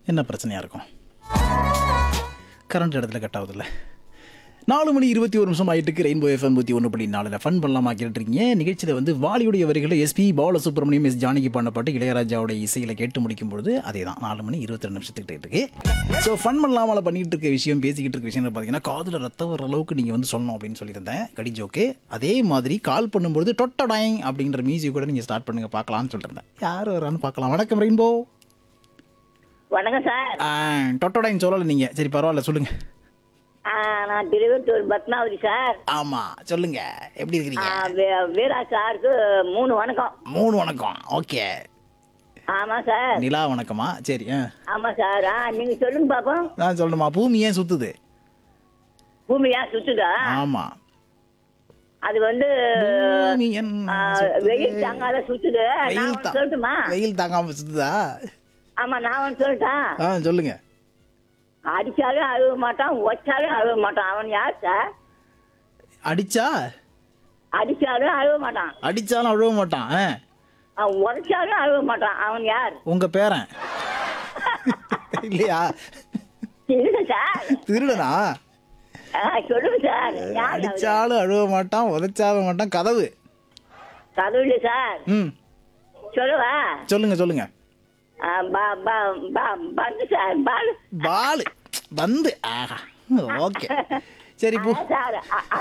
என்ன பிரச்சனையாக இருக்கும் கரண்ட் இடத்துல கட் ஆகுதுல்ல நாலு மணி இருபத்தி ஒரு நிமிஷம் ஆயிட்டுக்கு ரெயின்போ எஃப்எம் நூற்றி ஒன்று புள்ளி நாலில் ஃபன் பண்ணலாமா கேட்டுருக்கீங்க நிகழ்ச்சியில் வந்து வாலியுடைய வரிகளை எஸ்பி பாலசுப்ரமணியம் எஸ் ஜானகி பண்ண பாட்டு இளையராஜாவோட இசையில் கேட்டு முடிக்கும் பொழுது அதே தான் நாலு மணி இருபத்தி ரெண்டு நிமிஷத்துக்கிட்ட இருக்கு ஸோ ஃபன் பண்ணலாமல் பண்ணிட்டு இருக்க விஷயம் பேசிக்கிட்டு இருக்க விஷயம் பார்த்தீங்கன்னா காதில் ரத்தம் வர அளவுக்கு நீங்கள் வந்து சொல்லணும் அப்படின்னு சொல்லியிருந்தேன் கடி ஜோக்கு அதே மாதிரி கால் பண்ணும்பொழுது டொட்டடாய் அப்படின்ற மியூசிக் கூட நீங்கள் ஸ்டார்ட் பண்ணுங்க பார்க்கலாம்னு சொல்லியிருந்தேன் யார் வரான்னு பார்க்கலாம் வணக்கம் ரெயின்போ வணக்கம் சார் டொட்டடாயின்னு சொல்லலை நீங்கள் சரி பரவாயில்ல சொல்லுங்கள் ஆ, நான் திருவத்தூர் பத்மாவதி சார் ஆமாம் சொல்லுங்க எப்படி ஆ, இருக்கிறீங்க வீ- வீரா சாருக்கு மூணு வணக்கம் மூணு வணக்கம் ஓகே ஆமா சார் நிலா வணக்கமா சரி ஆ ஆமா சார் ஆ நீங்க சொல்லுங்க பாப்போம் நான் சொல்லணுமா பூமி ஏன் சுத்துது பூமி ஏன் சுத்துதா ஆமா அது வந்து பூமி ஆ, என்ன சுத்துது? வெயில் தாங்காத சுத்துது நான் வெயில் ஒண்ணு தா- சொல்லட்டுமா வெயில் தாங்காம சுத்துதா ஆமா நான் ஒன்று சொல்லட்டா ஆ சொல்லுங்க அடிச்சாலும் அழுவ மாட்டான் ஒச்சாலும் அழுவ மாட்டான் அவன் யார் சார் அடிச்சா அடிச்சாலும் அழுவ மாட்டான் அடிச்சாலும் அழுவ மாட்டான் ஆ. அவன் உரைச்சாலும் அழுவ மாட்டான் அவன் யார் உங்க பேரன் இல்லையா சொல்லுங்க சார் திருடனா ஆ, சொல்லுங்க சார் யார் அவரு? அடிச்சாலும் அழுவ மாட்டான் உதைச்சாலும் மாட்டான் கதவு கதவுல சார் ம் சொல்லுவா சொல்லுங்க சொல்லுங்க ஆ, பா- பா- பா- பந்து சார் பால் பாலு பந்து ஆஹா ஓகே சரி பூ சார் அ-